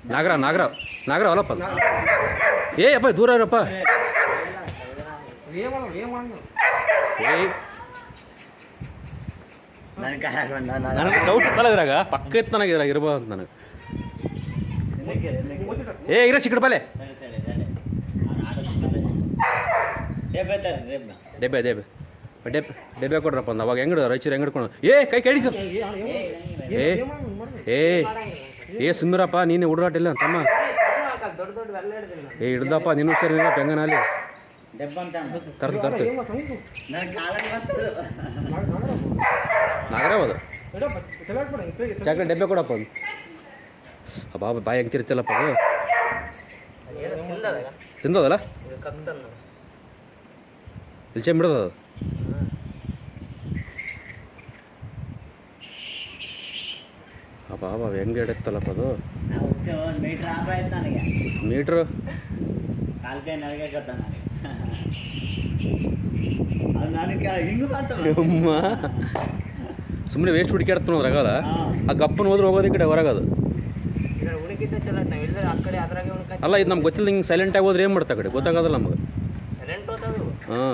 ನಾಗರ ನಾಗರ ನಾಗರ ಹೊಲಪ್ಪ ಅದು. ಏ ಅಪ್ಪ ದೂರ ಇರಪ್ಪ ಏಯ್ ನನ್ನ ಕಾಯಾಗ ಬಂದ ನಾನು ನನಗೆ ಡೌಟ್ ಇತ್ತಲ್ಲ ಇದ್ರಾಗ ಪಕ್ಕ ಇತ್ತು ನನಗೆ ಇದ್ರಾಗ ಇರ್ಬೋದು ಅಂತ ನನಗೆ ಏ ಇರೋ ಚಿಕ್ಕಡ ಬಲೆ ಡೆಬ್ಬೆ ಡೆಬ್ಬೆ ಡೆಬ್ಬೆ ಡೆಬ್ಬೆ ಕೊಡ್ರಪ್ಪ ಒಂದು ಅವಾಗ ಹೆಂಗಡ ರಾಯಚೂರು ಹೆಂಗ್ ಹಿಡ್ಕೊಂಡು ಏ ಕೈ ಕಡಿದು ಏ ಏ ಏ ಸುಮ್ಮಿರಪ್ಪ ನೀನೆ ಹುಡುಗಾಟ ಇಲ್ಲ ತಮ್ಮ ದೊಡ್ಡ ದೊಡ್ಡ ಎಲ್ಲ ಹಿಡ್ದಿಲ್ಲ ಏ ಹಿಡ್ದಪ್ಪ ನೀನು ಸರಿ ನೀನು ಹೆಂಗನಲ್ಲಿ ಡೆಬ್ಬಂತ ಕರ್ದು ಕರ್ತು ನನ್ನ ಕಾಲಾಗ ಬರ್ತದು ನಾಗರ ಹೋದ ಚಾಕ್ಲೇಟ್ ಡೆಬ್ಬೆ ಕೊಡಪ್ಪ ಒಂದು ಅಬ್ಬಾ ಬಾಯಿ ಹೆಂಗೆ ತಿರ್ತಿಲ್ಲಪ್ಪ ಅದು ಏನೋ ತಿಂದದಾಗ ತಿಂದದಲ್ಲ ಇದು ಕತ್ತನ್ನು ಇಲ್ಚೆ ಬಿಡೋದು ಅದು ಅಬ್ಬಾ ಅಬ್ಬಾ ಹೆಂಗೆ ಹಿಡಿತಲ್ಲಪ್ಪ ಅದು ನಾವು ಒಂದು ಮೀಟ್ರ್ ಆಪ ಆಯ್ತು ನನಗೆ ಮೀಟ್ರು ಕಾಲ್ ಕೈ ನನಗೆ ಗೊತ್ತ ನನಗೆ ಅದು ನನಗೆ ಹಿಂಗೆ ಬಂತು ಅಮ್ಮ ಸುಮ್ಮನೆ ವೇಸ್ಟ್ ಹುಡುಕಾಡ್ತಾನ ಅದ್ರಾಗಲ್ಲ ಆ ಗಪ್ಪನ ಹೋದ್ರೆ ಹೋಗೋದು ಈ ಕಡೆ ಹೊರಗದು ಇದ್ರ ಉಣಕಿದ್ದ ಚಲೋ ಆಯ್ತು ನಾವು ಇಲ್ಲದ ಆ ಕಡೆ ಅದ್ರಾಗೆ ಉಣಕ ಅಲ್ಲ ಇದು ನಮ್ಗೆ ಗೊತ್ತಿಲ್ಲ ಹಿಂಗೆ ಸೈಲೆಂಟ್ ಆಗಿ ಹೋದ್ರೆ ಏನು ಮಾಡ್ತಾ ಕಡೆ ಗೊತ್ತಾಗೋದಿಲ್ಲ ನಮಗೆ ಸೈಲೆಂಟ್ ಹೋದವು ಹಾಂ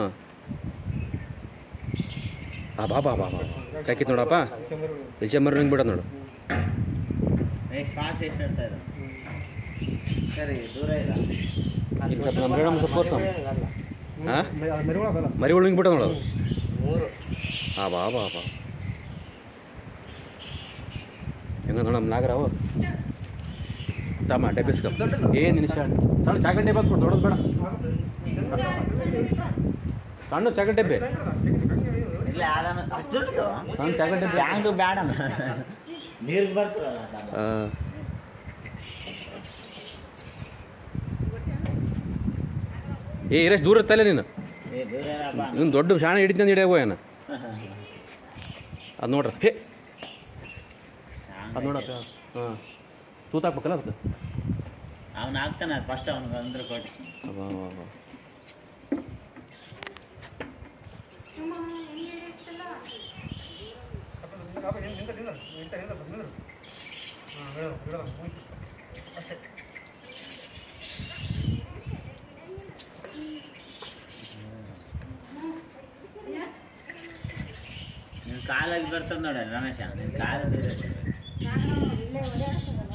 ಆ ಬಾ ಬಾ ಬಾ ಬಾ ಚಾಕಿತ್ ನೋಡಪ್ಪ ಇಲ್ಚೆ ಮರ ಹಿಂಗೆ ಬಿಡೋದು ನೋಡು ಎಷ್ಟು ಫಾಸ್ಟ್ ಎಷ್ಟು ಇರ್ತಾ ಇದು ಸರಿ ದೂರ ಇಲ್ಲ ಈಗ ಸ್ವಲ್ಪ ನಮ್ಮ ಮೇಡಮ್ ಸ್ವಲ್ಪ ತೋರ್ಸಮ್ಮ ಹಾಂ ಮರಿಗಳು ಹಿಂಗೆ ಬಿಡೋದು ನೋಡೋದು ಮೂರು ಆ ಬಾ ಬಾ ಬಾ ಹೆಂಗ ನೋಡಮ್ಮ ನಾಗರಾವು ತಮ್ಮ ಡೆಬ್ಬಿಸ್ಕ ಏನು ನಿಮಿಷ ಸಣ್ಣ ಚಾಕ್ಲೇಟ್ ಡಬ್ಬೆ ಕೊಡು ದೊಡ್ಡದು ಬೇಡ ಸಣ್ಣ ಚಾಕ್ಲೇಟ್ ಡಬ್ಬೆ ಇಲ್ಲ ಯಾರನ್ನ ಅಷ್ಟು ದುಡ್ಡು ಸಣ್ಣ ಚಾಕ್ಲೇಟ್ ಡಬ್ಬೆ ಬ್ಯಾಂಕ್ ಬೇಡ ನೀರಿಗೆ ಬರ್ತದಲ್ಲ ಅದು. ಆ. ಏ ಇರಷ್ಟು ದೂರ ಇರ್ತಲ್ಲ ನೀನು ಏ ದೂರ ಇರಪ್ಪ ಇವ್ನು ದೊಡ್ಡ ಶಾಣೆ ಹಿಡಿತಂದು ಹಿಡಿಯಾಗೋ ಏನ ಅದು ನೋಡ್ರಿ ಹೇ ಅದು ನೋಡಪ್ಪ ಹಾಂ ತೂತಾಕ್ಬೇಕಲ್ಲ ಅದಕ್ಕೆ ಅವ್ನು ಹಾಕ್ತಾನೆ ಫಸ್ಟ್ ಅವ್ನಿಗೆ ಅಂದ್ರೆ ಕೊಟ್ಟು ಅಬ್ಬಾ, ಅಬ್ಬಾ, ಅಬ್ಬಾ. ನಿನ್ನ ಕಾಲಾಗಿ ಬರ್ತದೆ ನೋಡಿ ರಮೇಶ ನಿನ್ನ ಕಾಲ ದೂರ ಇರ್ತದೆ. ನಾನು ಇಲ್ಲೇ ಓಡಾಡ್ತೀನಿ